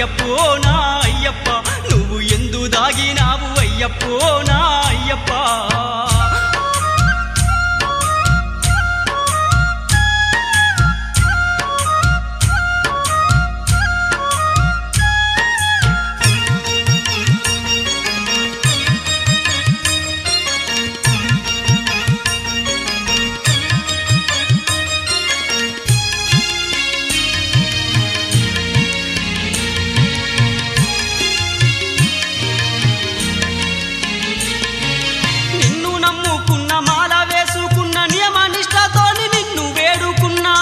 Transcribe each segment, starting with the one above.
అయ్యప్పో నా అయ్యప్ప నువ్వు ఎందు దాగినావు అయ్యప్పో నా అయ్యప్ప నిన్ను నమ్ముకున్న మాల వేసుకున్న నియమ నిష్టతోని నిన్ను వేడుకున్నా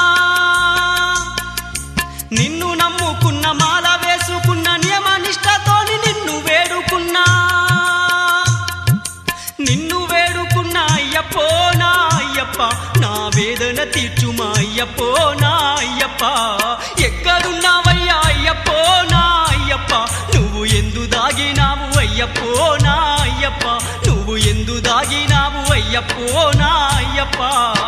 నిన్ను నమ్ముకున్న మాల వేసుకున్న నియమ నిష్టతోని నిన్ను వేడుకున్నా నిన్ను వేడుకున్న అయ్యప్పో నా అయ్యప్ప నా వేదన తీర్చుమా అయ్యప్పో నా అయ్యప్ప ఎక్కడున్నావయ్యా అయ్యప్పో నా అయ్యప్ప నువ్వు ఎందు దాగినావు అయ్యప్పో నా అయ్యప్ప నువ్వు ఎందు దాగినావు అయ్యప్పో నా అయ్యప్ప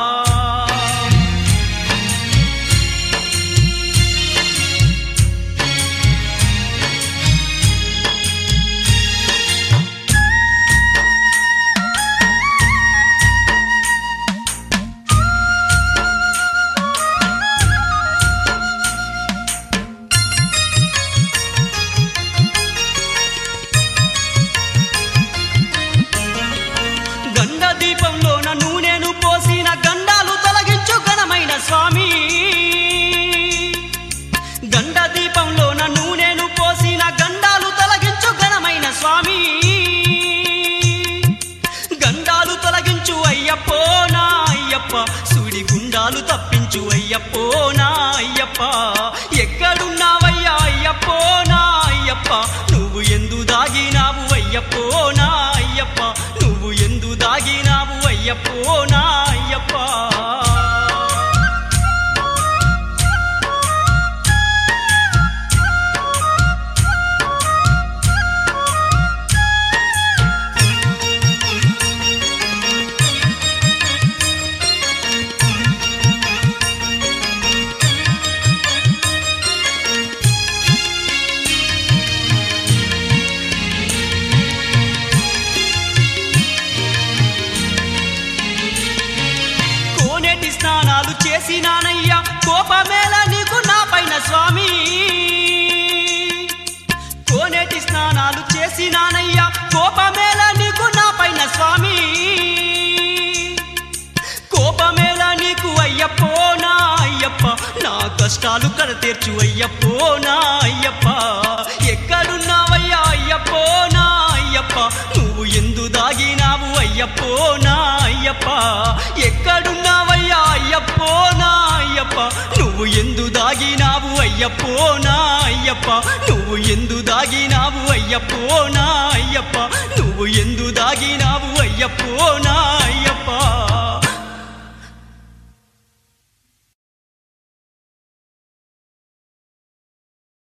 గండ దీపంలోన నూనెను పోసిన గండాలు తొలగించు ఘనమైన స్వామి గండ దీపంలోన నూనెను పోసిన గండాలు తొలగించు ఘనమైన స్వామి గండాలు తొలగించు అయ్యప్పో నా అయ్యప్ప సుడి గుండాలు తప్పించు అయ్యప్పో నా అయ్యప్ప ఎక్కడున్నావయ్యా అయ్యప్పో నా అయ్యప్ప నువ్వు ఎందు దాగినావు అయ్యప్పో నా అయ్యప్ప నువ్వు ఎందు దాగినావు అయ్యప్పో నా అయ్యప్ప కోనేటి స్నానాలు చేసినానయ్యా కోపమేళ నీకు నా పైన స్వామి కోనేటి స్నానాలు చేసినానయ్యా కోపమేళ నీకు నా పైన స్వామి కోపమేళ నీకు అయ్యప్పో నా అయ్యప్ప నా కష్టాలు కడతీర్చు అయ్యప్పో నా అయ్యప్ప ఎక్కడున్నావయ్యా అయ్యప్పో నా అయ్యప్ప నువ్వు ఎందు దాగినావు అయ్యప్పో నా అయ్యప్ప ఎక్కడున్నావయ్యా అయ్యప్పో నా అయ్యప్ప నువ్వు ఎందు దాగినావు అయ్యప్పో నా అయ్యప్ప నువ్వు ఎందు దాగినావు అయ్యప్పో నా అయ్యప్ప నువ్వు ఎందు దాగినావు అయ్యప్పో నా